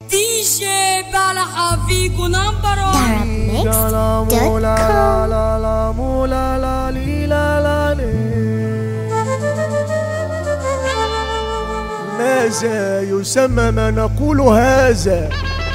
دي جي بلحة فيكو نمبر لا لا مو لا لا لا لا مو لا لا لي لا لا لي ماذا يسمى ما نقول هذا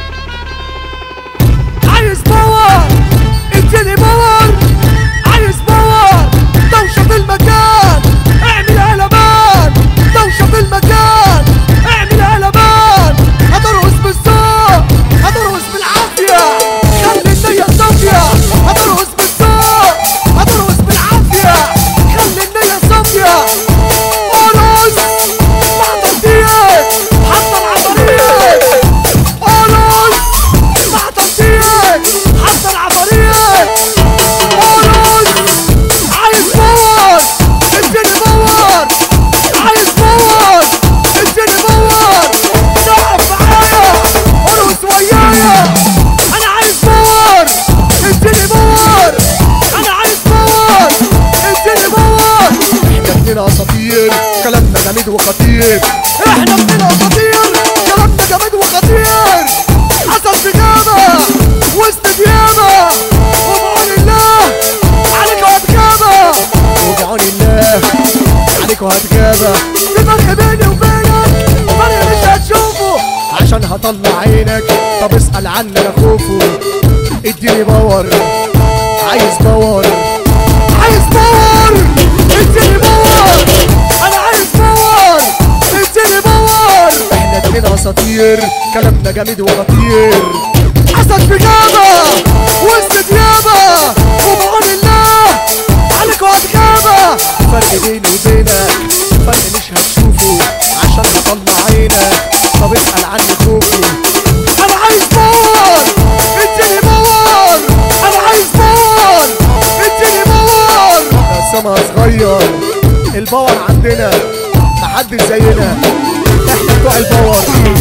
عايز باور اديني باور عايز باور دوشة في المكان اعمل قلبان دوشة في المكان اعمل قلبان هترقص بالذوق هترقص بالعافية خلي النية صافية هترقص بالذوق هترقص بالعافية خلي النية صافية ارقص مع تنطيط حتى العملية ارقص مع تنطيط حتى العملية ارقص عايز باور اديني باور عايز باور اديني باور سقف معايا ارقص ويايا انا عايز باور اديني باور انا عايز باور اديني باور احنا اتنين اساطير كلامنا جامد وخطير احنا اتنين اساطير كلامنا جامد وخطير حصل في غابة وسط ديابة وبعون الله عليك وهتجابة وبعون الله عليك وهتجابة في فرق بيني وبينك فرق مش هتشوفه عشان هطلع عينك طب اسأل عني يا خوفو اديني باور عايز باور عايز باور اديني باور انا عايز باور اديني باور احنا اتنين اساطير كلامنا جامد وخطير اسد في غابة وسط ديابة وبعون الله عليك وهتغابة فرق بيني وبينك فرق مش هتشوفه عشان هطلع عينك طب اسأل عني خوفي انا عايز باور اديني باور انا عايز باور اديني باور سما صغير الباور عندنا محدش زينا احنا بتوع الباور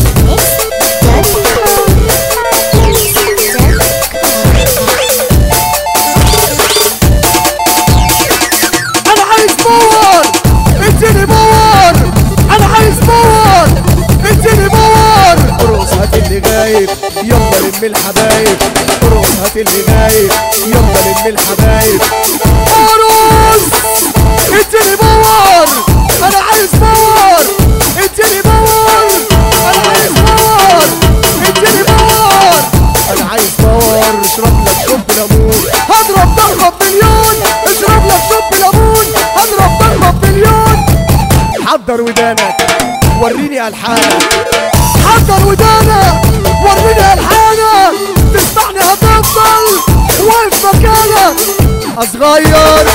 انا عايز باور اديني باور انا عايز باور اديني باور ارقص هات اللي غايب يلا لم الحبايب ارقص هات اللي غايب يلا لم الحبايب ارقص اديني باور انا عايز باور اديني باور انا عايز باور اديني باور انا عايز باور اشرب لك شوب ليمون هضرب ضربه بمليون اشرب لك شوب ليمون هضرب ضربه بمليون حضر ودانك وريني الحانك حضر ودانك وريني الحانك تسمعني هتفضل واقف مكانك اصغير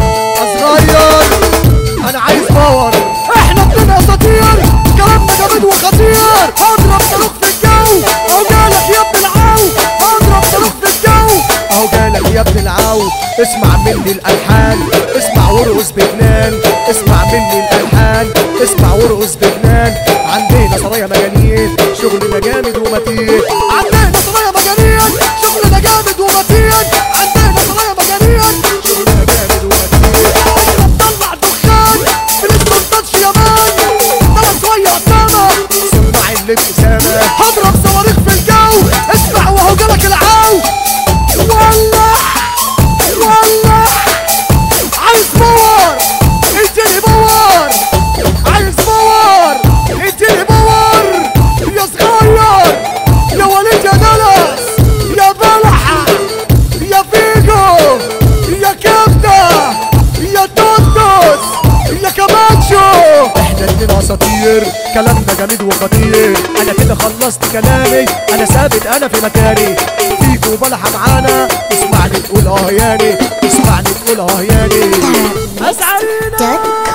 اصغير انا عايز باور احنا اتنين اساطير كلامنا جامد وخطير اضرب صاروخ في الجو اهو جالك يا ابن العو اضرب صاروخ في الجو اهو جالك يا ابن العو اسمع مني الالحان اسمع وارقص بجنان اسمع مني الالحان اسمع وارقص بجنان عندنا سرايا مجانين شغلنا جامد ومتين عندنا سرايا مجانين شغلنا جامد ومتين عندنا سرايا مجانين شغلنا جامد ومتين اشرب طلع دخان بنستنططش يا مان طلع شويه قدامك سمع الابتسامه هضرب صواريخ في الجو اسمع وهو جالك العو ولع ولع عايز باور اديني باور عايز باور اديني باور يا صغير يا وليد يا دلس يا بلحة يا فيجو يا كبدة يا توتوس يا كمانشو احنا اتنين اساطير كلامنا جامد وخطير انا كده خلصت كلامي انا ثابت انا في مكاني فيجو بلحة معانا اسمعني تقول اه ياني اسمعني تقول اه ياني اسعدنا